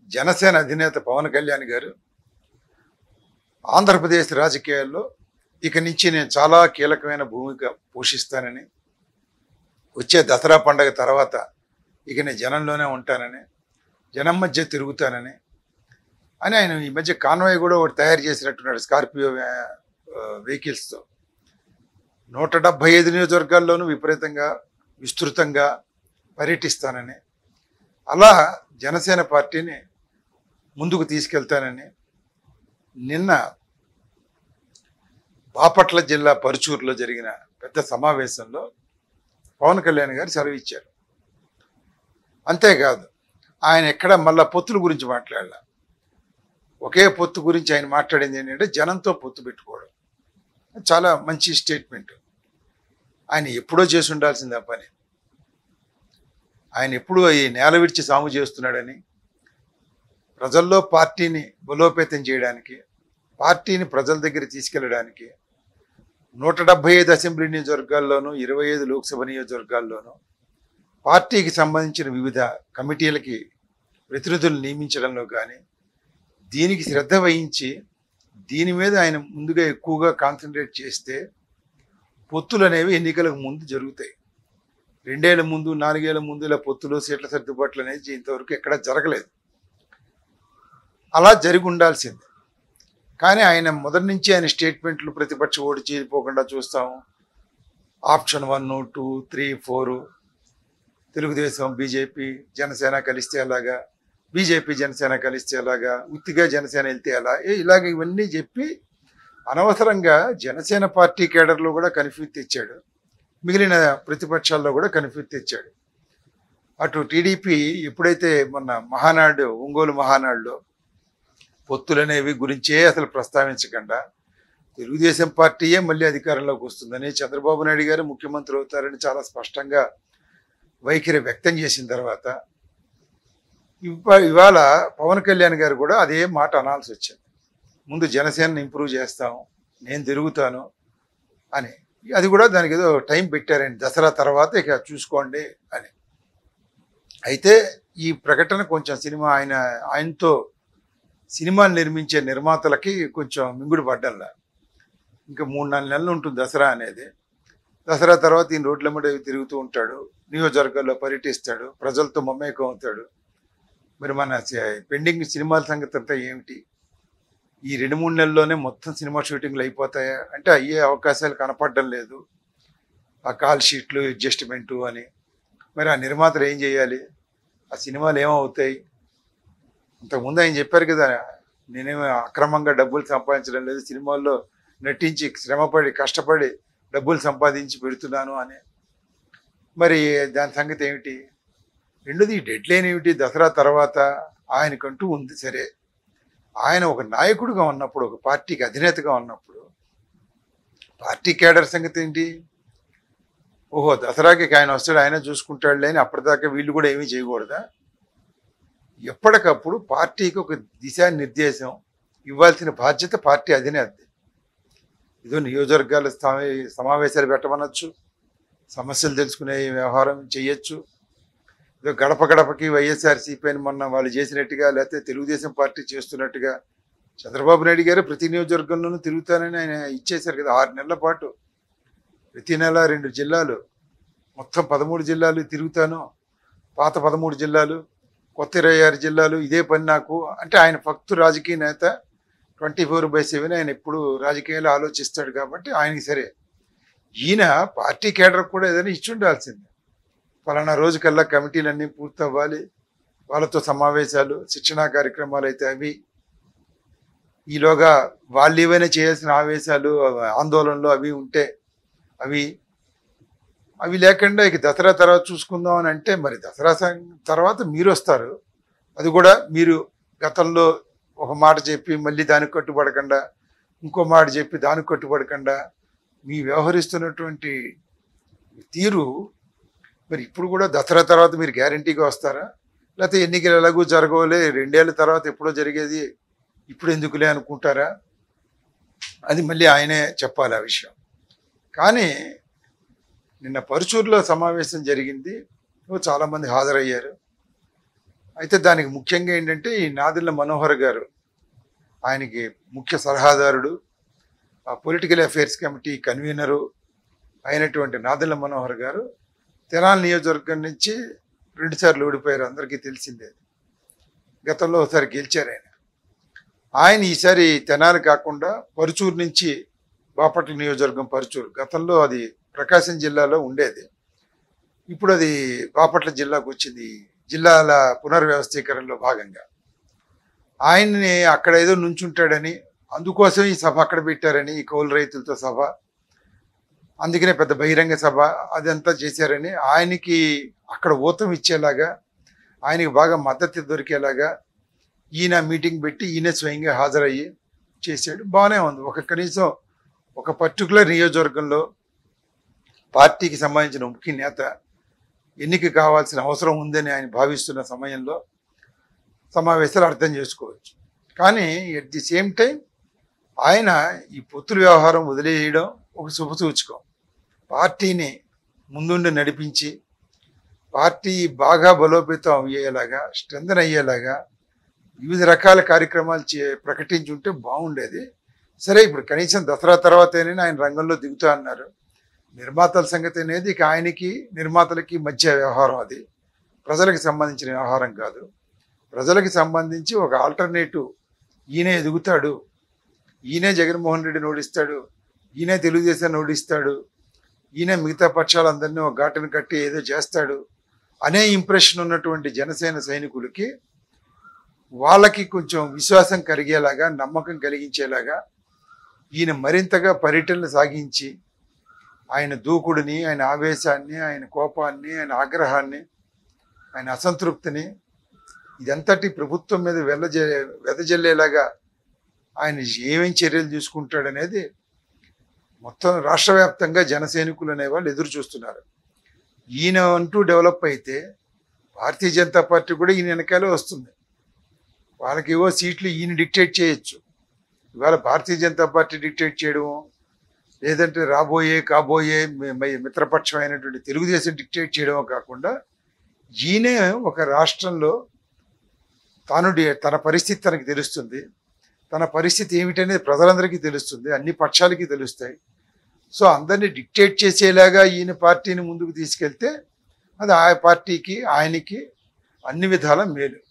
జనసేన అధినేత పవన్ కళ్యాణ్ గారు ఆంధ్రప్రదేశ్ రాజకీయాల్లో ఇక నుంచి నేను చాలా కీలకమైన భూమిక పోషిస్తానని వచ్చే దసరా పండగ తర్వాత ఇక నేను జనంలోనే ఉంటానని జనం మధ్య తిరుగుతానని అని ఆయన ఈ మధ్య కాన్వాయ్ కూడా ఒకటి తయారు చేసినట్టున్నాడు స్కార్పియో వెహికల్స్తో నూట డెబ్భై ఐదు నియోజకవర్గాల్లోనూ విపరీతంగా విస్తృతంగా పర్యటిస్తానని అలా జనసేన పార్టీని ముందుకు తీసుకెళ్తానని నిన్న బాపట్ల జిల్లా పరుచూరులో జరిగిన పెద్ద సమావేశంలో పవన్ కళ్యాణ్ గారు సెలవు ఇచ్చారు అంతేకాదు ఆయన ఎక్కడ మళ్ళా పొత్తుల గురించి మాట్లాడాల ఒకే పొత్తు గురించి ఆయన మాట్లాడింది ఏంటంటే జనంతో పొత్తు పెట్టుకోవడం చాలా మంచి స్టేట్మెంట్ ఆయన ఎప్పుడో చేసి ఉండాల్సింది ఆ పని ఆయన ఎప్పుడూ ఈ నేల విడిచి సాగు చేస్తున్నాడని ప్రజల్లో పార్టీని బలోపేతం చేయడానికి పార్టీని ప్రజల దగ్గర తీసుకెళ్ళడానికి నూట డెబ్బై ఐదు అసెంబ్లీ నియోజకవర్గాల్లోనూ ఇరవై ఐదు లోక్సభ నియోజకవర్గాల్లోనూ పార్టీకి సంబంధించిన వివిధ కమిటీలకి ప్రతినిధులు నియమించడంలో కానీ దీనికి శ్రద్ధ వహించి దీని మీద ఆయన ముందుగా ఎక్కువగా కాన్సన్ట్రేట్ చేస్తే పొత్తులు అనేవి ఎన్నికలకు ముందు జరుగుతాయి రెండేళ్ల ముందు నాలుగేళ్ల ముందు ఇలా పొత్తులు సీట్ల సర్దుబాట్లు అనేది ఇంతవరకు ఎక్కడా జరగలేదు అలా జరిగి ఉండాల్సింది కానీ ఆయన మొదటి నుంచి ఆయన స్టేట్మెంట్లు ప్రతిపక్ష ఓటు చేరిపోకుండా చూస్తాము option one two three four Telugu Desam BJP Janasena కలిస్తే అలాగా బీజేపీ జనసేన కలిస్తే అలాగా ఉత్తిగా జనసేన వెళ్తే అలా ఏ ఇలాగ ఇవన్నీ చెప్పి అనవసరంగా జనసేన పార్టీ కేడర్లో కూడా కన్ఫ్యూజ్ తెచ్చాడు మిగిలిన ప్రతిపక్షాల్లో కూడా కన్ఫ్యూజ్ తెచ్చాడు అటు టీడీపీ ఎప్పుడైతే మొన్న మహానాడు ఒంగోలు మహానాడులో పొత్తులనేవి గురించే అసలు ప్రస్తావించకుండా తెలుగుదేశం పార్టీయే మళ్ళీ అధికారంలోకి వస్తుందని చంద్రబాబు నాయుడు గారు ముఖ్యమంత్రి అవుతారని చాలా స్పష్టంగా వైఖరి వ్యక్తం చేసిన తర్వాత ఇవ- ఇవాళ పవన్ కళ్యాణ్ గారు కూడా అదే మాట అనాల్సి వచ్చింది ముందు జనసేనని ఇంప్రూవ్ చేస్తాం నేను తిరుగుతాను అని అది కూడా దానికి ఏదో టైం పెట్టారండి దసరా తర్వాత ఇక చూసుకోండి అని అయితే ఈ ప్రకటన కొంచెం సినిమా ఆయన ఆయనతో సినిమాలు నిర్మించే నిర్మాతలకి కొంచెం మింగుడు పడ్డంలా ఇంకా మూడు నాలుగు నెలలు ఉంటుంది దసరా అనేది దసరా తర్వాత ఈయన రోడ్ల మీద తిరుగుతూ ఉంటాడు నియోజకవర్గాల్లో పర్యటిస్తాడు ప్రజలతో మమేకం అవుతాడు మరి మన చ- పెండింగ్ సినిమాల సంగతి అంతా ఏమిటి ఈ రెండు మూడు నెలల్లోనే మొత్తం సినిమా షూటింగ్లు అయిపోతాయా అంటే అయ్యే అవకాశాలు కనపడడం లేదు ఆ కాల్ షీట్లు అడ్జస్ట్మెంటు అని మరి ఆ నిర్మాతలు ఏం చేయాలి ఆ సినిమాలు ఏమవుతాయి ఇంతకుముందు ఆయన చెప్పారు కదా నేనేమి అక్రమంగా డబ్బులు సంపాదించడం లేదు సినిమాల్లో నటించి శ్రమపడి కష్టపడి డబ్బులు సంపాదించి పెడుతున్నాను అని మరి దాని సంగతి ఏమిటి రెండోది ఈ డెడ్ లైన్ ఏమిటి దసరా తర్వాత ఆయనకంటూ ఉంది సరే ఆయన ఒక నాయకుడిగా ఉన్నప్పుడు ఒక పార్టీకి అధినేతగా ఉన్నప్పుడు పార్టీ కేడర్ సంగతి ఏంటి ఓహో దసరాకి ఆయన వస్తాడు ఆయన చూసుకుంటాడులే అని అప్పటిదాకా వీళ్ళు కూడా ఏమీ చేయకూడదా ఎప్పటికప్పుడు పార్టీకి ఒక దిశానిర్దేశం ఇవ్వాల్సిన బాధ్యత పార్టీ అధినేతది ఏదో నియోజకవర్గాల స్థా- సమావేశాలు పెట్టమనొచ్చు సమస్యలు తెలుసుకునే వ్యవహారం చేయొచ్చు ఏదో గడప గడపకి వైఎస్ఆర్సీపీ అని మొన్న వాళ్ళు చేసినట్టుగా లేకపోతే తెలుగుదేశం పార్టీ చేస్తున్నట్టుగా చంద్రబాబు నాయుడు గారు ప్రతి నియోజకవర్గంలోనూ తిరుగుతానని ఆయన ఇచ్చేశారు కదా ఆరు నెలల పాటు ప్రతి నెల రెండు జిల్లాలు మొత్తం పదమూడు జిల్లాలు తిరుగుతాను పాత పదమూడు జిల్లాలు కొత్త ఇరవై ఆరు జిల్లాలు ఇదే పని నాకు అంటే ఆయన ఫక్తు రాజకీయ నేత ట్వంటీ ఫోర్ బై సెవెన్ ఆయన ఎప్పుడు రాజకీయాలు ఆలోచిస్తాడు కాబట్టి ఆయనకి సరే ఈయన పార్టీ కేడర్ కూడా ఏదైనా ఇచ్చి ఉండాల్సిందే ఫలానా రోజుకల్లా కమిటీలన్నీ పూర్తి అవ్వాలి వాళ్ళతో సమావేశాలు శిక్షణా కార్యక్రమాలు అయితే అవి ఈలోగా వాళ్ళు ఏవైనా చేయాల్సిన ఆవేశాలు ఆందోళనలు అవి ఉంటే అవి అవి లేకుండా ఇక దసరా తర్వాత చూసుకుందాం అని అంటే మరి దసరా సం- తర్వాత మీరు వస్తారు అది కూడా మీరు గతంలో ఒక మాట చెప్పి మళ్ళీ దానికి కట్టుబడకుండా ఇంకో మాట చెప్పి దానికి కట్టుబడకుండా మీ వ్యవహరిస్తున్నటువంటి తీరు మరి ఇప్పుడు కూడా దసరా తర్వాత మీరు గ్యారంటీగా వస్తారా లేకపోతే ఎన్నికలు ఎలాగూ జరగవులే రెండేళ్ల తర్వాత ఎప్పుడో జరిగేది ఇప్పుడు ఎందుకులే అనుకుంటారా అది మళ్ళీ ఆయనే చెప్పాలి ఆ విషయం కానీ నిన్న పరుచూరులో సమావేశం జరిగింది ఓ చాలామంది హాజరయ్యారు అయితే దానికి ముఖ్యంగా ఏంటంటే ఈ నాదిళ్ళ మనోహర్ గారు ఆయనకి ముఖ్య సలహాదారుడు ఆ పొలిటికల్ అఫైర్స్ కమిటీ కన్వీనరు అయినటువంటి నాదిళ్ళ మనోహర్ గారు తెనాలి నియోజకవర్గం నుంచి రెండుసార్లు ఓడిపోయారు అందరికీ తెలిసిందే గతంలో ఒకసారి గెలిచారు ఆయన ఆయన ఈసారి తెనాలి కాకుండా పరుచూరు నుంచి బాపట్ల నియోజకవర్గం పరుచూరు గతంలో అది ప్రకాశం జిల్లాలో ఉండేది ఇప్పుడు అది బాపట్ల జిల్లాకు వచ్చింది జిల్లాల పునర్వ్యవస్థీకరణలో భాగంగా ఆయన్ని అక్కడ ఏదో నుంచుంటాడని అందుకోసం ఈ సభ అక్కడ పెట్టారని ఈ కౌలు రైతులతో సభ అందుకనే పెద్ద బహిరంగ సభ అదంతా చేశారని ఆయనకి అక్కడ ఊతం ఇచ్చేలాగా ఆయనకి బాగా మద్దతు దొరికేలాగా ఈయన మీటింగ్ పెట్టి ఈయన స్వయంగా హాజరయ్యి చేశాడు బాగానే ఉంది ఒక కనీసం ఒక పర్టికులర్ నియోజకవర్గంలో పార్టీకి సంబంధించిన ముఖ్య నేత ఎన్నిక కావాల్సిన అవసరం ఉందని ఆయన భావిస్తున్న సమయంలో సమావేశాలు అర్థం చేసుకోవచ్చు కానీ ఎట్ ది సేమ్ టైం ఆయన ఈ పొత్తుల వ్యవహారం వదిలేయడం ఒక శుభసూచకం పార్టీని ముందుండి నడిపించి పార్టీ బాగా బలోపేతం అయ్యేలాగా స్ట్రెంథన్ అయ్యేలాగా వివిధ రకాల కార్యక్రమాలు చే ప్రకటించి ఉంటే బాగుండేది సరే ఇప్పుడు కనీసం దసరా తర్వాతనే ఆయన రంగంలో దిగుతా అన్నారు నిర్మాతల సంగతి అనేది ఇక ఆయనకి నిర్మాతలకి మధ్య వ్యవహారం అది ప్రజలకు సంబంధించిన వ్యవహారం కాదు ప్రజలకు సంబంధించి ఒక ఆల్టర్నేటివ్ ఈయనే ఎదుగుతాడు ఈయనే జగన్మోహన్ రెడ్డిని ఓడిస్తాడు ఈయనే తెలుగుదేశాన్ని ఓడిస్తాడు ఈయన మిగతా పక్షాలందరినీ ఒక ఘాటును కట్టి ఏదో చేస్తాడు అనే ఇంప్రెషన్ ఉన్నటువంటి జనసేన సైనికులకి వాళ్ళకి కొంచెం విశ్వాసం కలిగేలాగా నమ్మకం కలిగించేలాగా ఈయన మరింతగా పర్యటనలు సాగించి ఆయన దూకుడిని ఆయన ఆవేశాన్ని ఆయన కోపాన్ని ఆయన ఆగ్రహాన్ని ఆయన అసంతృప్తిని ఇదంతటి ప్రభుత్వం మీద వెళ్ళజే వెదజల్లేలాగా ఆయన ఏమేం చర్యలు తీసుకుంటాడనేది మొత్తం రాష్ట్ర వ్యాప్తంగా జనసైనికులు అనేవాళ్ళు ఎదురు చూస్తున్నారు ఈయన అంటూ డెవలప్ అయితే భారతీయ జనతా పార్టీ కూడా ఈయన వెనకాలే వస్తుంది వాళ్ళకి ఏవో సీట్లు ఈయన డిక్టేట్ చేయొచ్చు ఇవాళ భారతీయ జనతా పార్టీ డిక్టేట్ చేయడము లేదంటే రాబోయే కాబోయే మి- మి- మిత్రపక్షం అయినటువంటి తెలుగుదేశం డిక్టేట్ చేయడమో కాకుండా ఈయనే ఒక రాష్ట్రంలో తాను డి- తన పరిస్థితి తనకి తెలుస్తుంది తన పరిస్థితి ఏమిటనేది ప్రజలందరికీ తెలుస్తుంది అన్ని పక్షాలకి తెలుస్తాయి సో అందరినీ డిక్టేట్ చేసేలాగా ఈయన పార్టీని ముందుకు తీసుకెళ్తే అది ఆ పార్టీకి ఆయనకి అన్ని విధాల మేలు